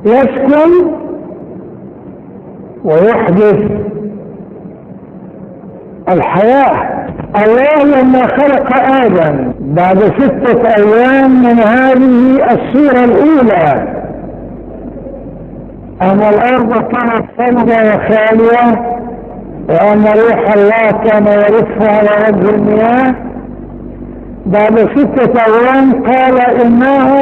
يسكن ويحدث الحياة الله لما خلق آدم بعد ستة أيام من هذه الصورة الأولى أن الأرض كانت صلبة وخالية وأن روح الله كان يرف على وجه المياه بعد ستة أيام قال إنه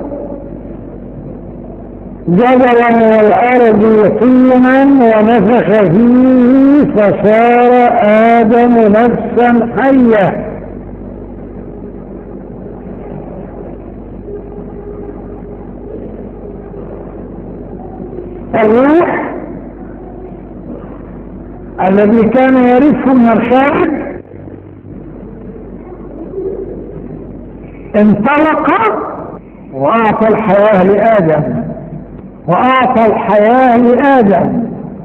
جبل من الأرض طينا ونفخ فيه فصار آدم نفسا حية الروح الذي كان يرث من الخارج انطلق وأعطى الحياة لآدم وأعطى الحياة لآدم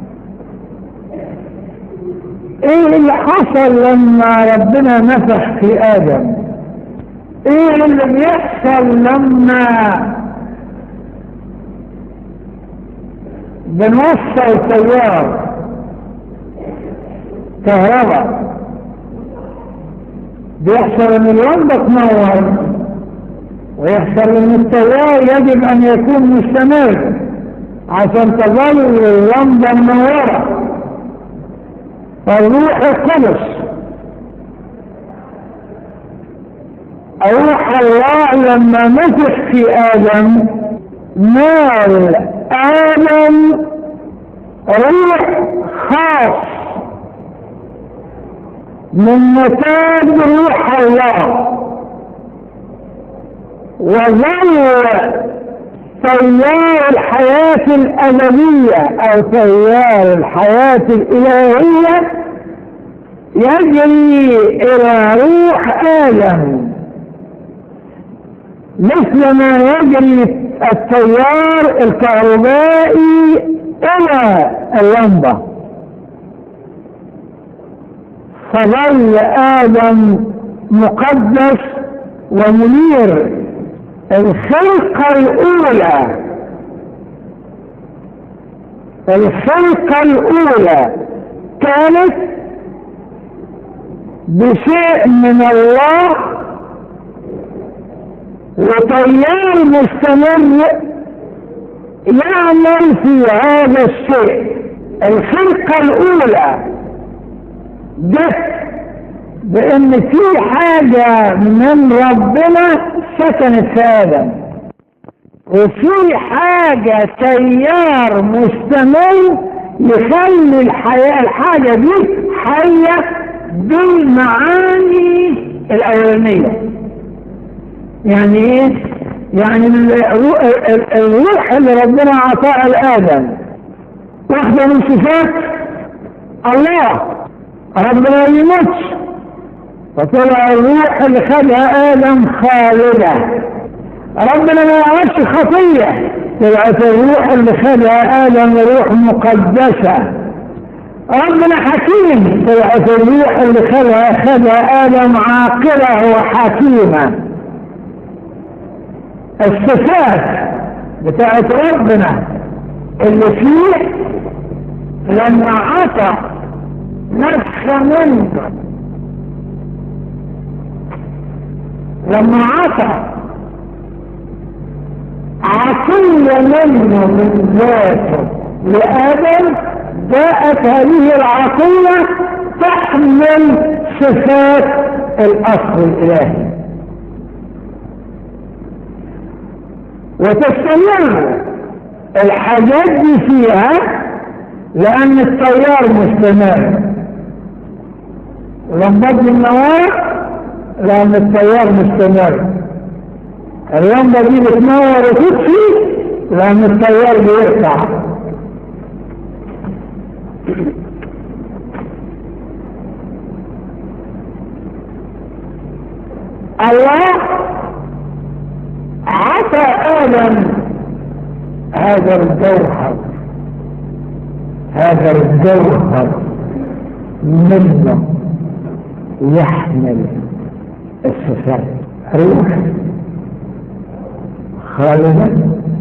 ايه اللي حصل لما ربنا نفخ في آدم ايه اللي بيحصل لما بنوصل تيار كهرباء بيحصل ان اللمبة تنور ويحصل ان التيار يجب ان يكون مستمر عشان تظل اللمبة منورة فالروح القدس روح الله لما نفخ في آدم نال آدم روح خاص من نتاج روح الله وظل تيار الحياة الأبدية أو تيار الحياة الإلهية يجري إلى روح آدم مثل ما يجري التيار الكهربائي إلى اللمبة فظل آدم مقدس ومنير الخلقة الأولى الخلقة الأولى كانت بشيء من الله وتيار مستمر يعمل في هذا الشيء الخلقة الأولى جت بأن في حاجة من ربنا سكنت في آدم وفي حاجة تيار مستمر يخلي الحياة الحاجة دي حية بالمعاني الأولانية يعني ايه؟ يعني الروح اللي ربنا عطاها لآدم واحدة من صفات الله ربنا ما يموتش فطلع الروح اللي خدها آدم خالدة ربنا ما يعملش خطية طلعت الروح اللي خدها آدم روح مقدسة ربنا حكيم طلعت الروح اللي خدها خدها آدم عاقلة وحكيمة الصفات بتاعت ربنا اللي فيه لما عطى نفخ منه لما عطى عطية منه من ذاته لآدم جاءت هذه العطية تحمل صفات الأصل الإلهي وتستمر الحاجات دي فيها لأن التيار مستمر لمبات النوار لأن التيار مستمر اللمبة دي بتنور وتطفي لأن التيار بيرفع الله عطى آدم هذا الجوهر هذا الجوهر منه يحمل الصفات روح خالدة